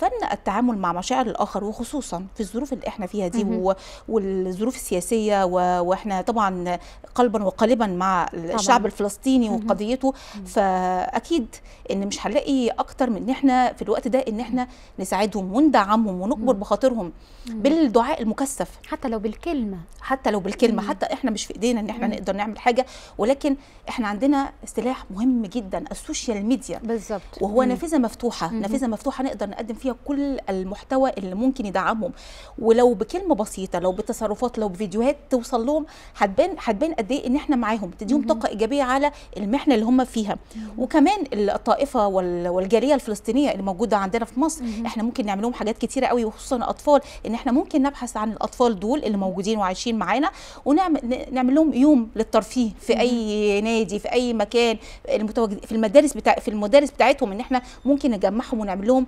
فن التعامل مع مشاعر الاخر وخصوصا في الظروف اللي احنا فيها دي مهم. و- والظروف السياسيه و- واحنا طبعا قلبا وقالبا مع الشعب الفلسطيني مهم. وقضيته فاكيد ان مش هنلاقي اكتر من ان احنا في الوقت ده ان احنا نساعدهم وندعمهم ونكبر مم. بخاطرهم بالدعاء المكثف حتى لو بالكلمه حتى لو بالكلمه مم. حتى احنا مش في ايدينا ان احنا مم. نقدر نعمل حاجه ولكن احنا عندنا سلاح مهم جدا السوشيال ميديا بالظبط وهو مم. نافذه مفتوحه مهم. نافذه مفتوحه نقدر نقدم فيها كل المحتوى اللي ممكن يدعمهم ولو بكلمه بسيطه لو بتصرفات لو بفيديوهات توصل لهم هتبان هتبان قد ايه ان احنا معاهم تديهم مهم. طاقه ايجابيه على المحنه اللي هم فيها وكمان الطائفه وال- والجاليه الفلسطينيه اللي موجوده عندنا في مصر مهم. احنا ممكن نعمل لهم حاجات كتيره قوي وخصوصا الاطفال ان احنا ممكن نبحث عن الاطفال دول اللي موجودين وعايشين معانا ونعمل ن- نعمل لهم يوم للترفيه في اي نادي في اي مكان المتواجد في المدارس بتاع في المدارس بتاعتهم ان احنا ممكن نجمعهم ونعمل لهم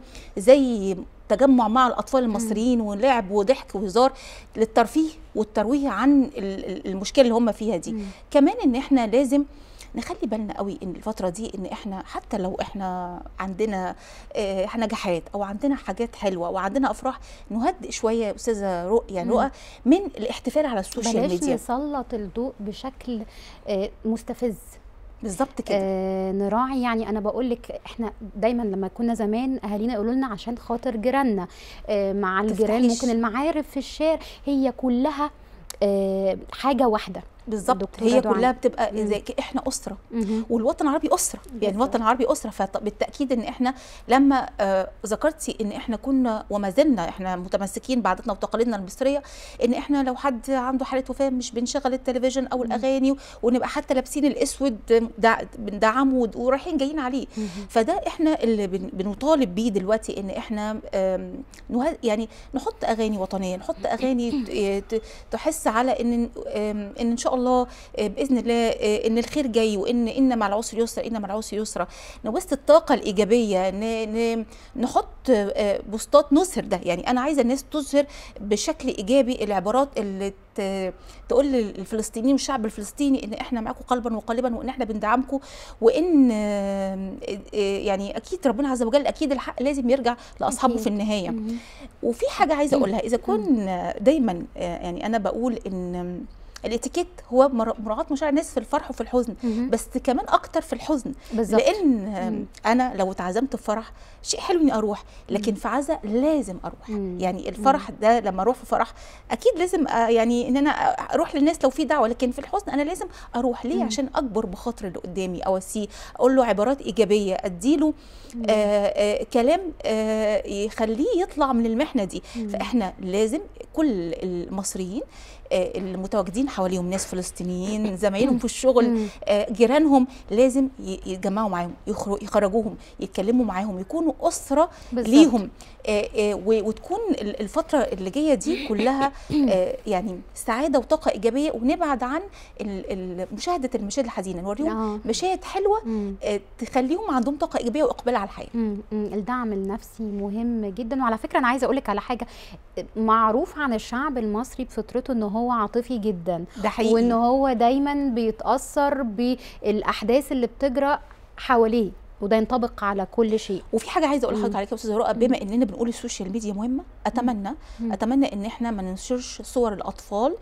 زي تجمع مع الاطفال المصريين ولعب وضحك وهزار للترفيه والترويه عن ال- ال- المشكله اللي هم فيها دي مم. كمان ان احنا لازم نخلي بالنا قوي ان الفتره دي ان احنا حتى لو احنا عندنا آه، نجاحات او عندنا حاجات حلوه وعندنا افراح نهدئ شويه يا استاذه رؤى يعني مم. رؤى من الاحتفال على السوشيال بلاش ميديا نسلط الضوء بشكل آه، مستفز بالظبط كده آه نراعي يعني انا بقول لك احنا دايما لما كنا زمان اهالينا يقولوا لنا عشان خاطر جيراننا آه مع الجيران تفتحيش. ممكن المعارف في الشارع هي كلها آه حاجه واحده بالظبط دكتورة هي دعاء. كلها بتبقى مم. زي ك- احنا اسره مهم. والوطن العربي اسره يعني بالظبط. الوطن العربي اسره فبالتاكيد ان احنا لما آه ذكرتي ان احنا كنا وما زلنا احنا متمسكين بعاداتنا وتقاليدنا المصريه ان احنا لو حد عنده حاله وفاه مش بنشغل التلفزيون او الاغاني ونبقى حتى لابسين الاسود دع- بندعمه ود- ورايحين جايين عليه مهم. فده احنا اللي بن- بنطالب بيه دلوقتي ان احنا آم، نه- يعني نحط اغاني وطنيه نحط اغاني ت- ت- تحس على ان آم، ان ان شاء الله آه، باذن الله آه، ان الخير جاي وان ان مع العسر يسرا ان مع العسر يسرا نبث الطاقه الايجابيه ن- ن- نحط آه، بوستات نظهر ده يعني انا عايزه الناس تظهر بشكل ايجابي العبارات اللي ت- تقول للفلسطينيين والشعب الفلسطيني ان احنا معاكم قلبا وقالبا وان احنا بندعمكم وان آه، آه، يعني اكيد ربنا عز وجل اكيد الحق لازم يرجع لاصحابه أكيد. في النهايه مهم. وفي حاجه عايزه اقولها اذا كنا دايما آه، يعني انا بقول ان الاتيكيت هو مر- مراعاه مشاعر الناس في الفرح وفي الحزن مهم. بس كمان اكتر في الحزن بالظبط لان آم، مم. انا لو اتعزمت في فرح شيء حلو اني اروح لكن في عزا لازم اروح مم. يعني الفرح ده لما اروح في فرح اكيد لازم آه، يعني ان انا اروح للناس لو في دعوه لكن في الحزن انا لازم اروح ليه مم. عشان اكبر بخاطر اللي قدامي اواسيه اقول له عبارات ايجابيه اديله آه آه كلام آه يخليه يطلع من المحنه دي مم. فاحنا لازم كل المصريين آه، المتواجدين حواليهم ناس فلسطينيين زمايلهم في الشغل مم. آه، جيرانهم لازم ي- يتجمعوا معاهم يخرج- يخرجوهم يتكلموا معاهم يكونوا اسره بالظبط. ليهم آه، آه، و- وتكون ال- الفتره اللي جايه دي كلها آه، يعني سعاده وطاقه ايجابيه ونبعد عن ال- ال- مشاهده المشاهد الحزينه نوريهم آه. مشاهد حلوه مم. آه، تخليهم عندهم طاقه ايجابيه واقبال على الحياه مم. مم. الدعم النفسي مهم جدا وعلى فكره انا عايزه اقول لك على حاجه معروف عن الشعب المصري بفطرته ان هو عاطفي جدا ده حقيقي وان هو دايما بيتاثر بالاحداث اللي بتجرى حواليه وده ينطبق على كل شيء وفي حاجه عايزه اقول مم. لحضرتك عليها يا استاذه رؤى بما اننا بنقول السوشيال ميديا مهمه اتمنى مم. اتمنى ان احنا ما ننشرش صور الاطفال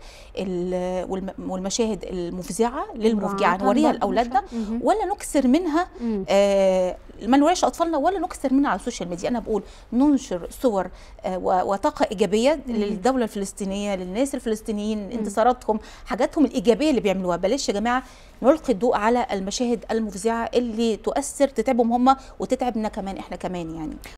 ال- والم- والمشاهد المفزعه للمفجعه مراعاة نوريها برضه لاولادنا مش- مهم. ولا نكسر منها مم. آه ما نوريش اطفالنا ولا نكسر منها على السوشيال ميديا انا بقول ننشر صور آه و- وطاقه ايجابيه للدوله الفلسطينيه للناس الفلسطينيين انتصاراتهم حاجاتهم الايجابيه اللي بيعملوها بلاش يا جماعه نلقي الضوء على المشاهد المفزعه اللي تؤثر تتعبهم هم وتتعبنا كمان احنا كمان يعني